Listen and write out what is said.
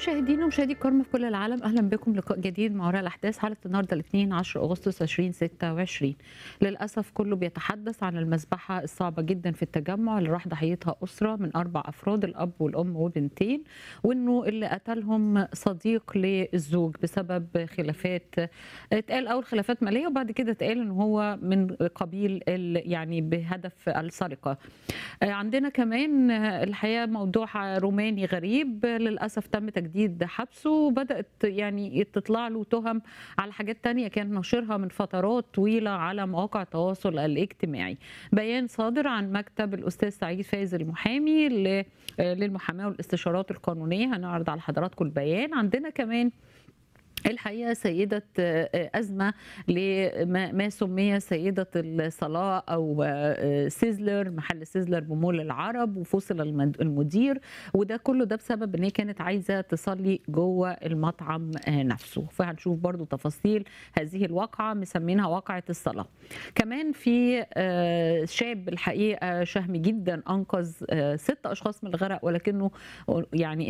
مشاهدينا ومشاهدي الكرام في كل العالم اهلا بكم لقاء جديد مع وراء الاحداث حلقه النهارده الاثنين 10 اغسطس 2026 للاسف كله بيتحدث عن المذبحه الصعبه جدا في التجمع اللي راح ضحيتها اسره من اربع افراد الاب والام وبنتين وانه اللي قتلهم صديق للزوج بسبب خلافات اتقال اول خلافات ماليه وبعد كده اتقال ان هو من قبيل ال- يعني بهدف السرقه عندنا كمان الحقيقه موضوع روماني غريب للاسف تم تجديد حبسه وبدات يعني تطلع له تهم على حاجات تانية كان نشرها من فترات طويله على مواقع التواصل الاجتماعي بيان صادر عن مكتب الاستاذ سعيد فايز المحامي ل- للمحاماه والاستشارات القانونيه هنعرض على حضراتكم البيان عندنا كمان الحقيقه سيده ازمه لما ما سمي سيده الصلاه او سيزلر محل سيزلر بمول العرب وفصل المد- المدير وده كله ده بسبب ان هي كانت عايزه تصلي جوه المطعم نفسه فهنشوف برضو تفاصيل هذه الواقعه مسمينها واقعه الصلاه كمان في آه، شاب الحقيقه شهم جدا انقذ آه، ست اشخاص من الغرق ولكنه يعني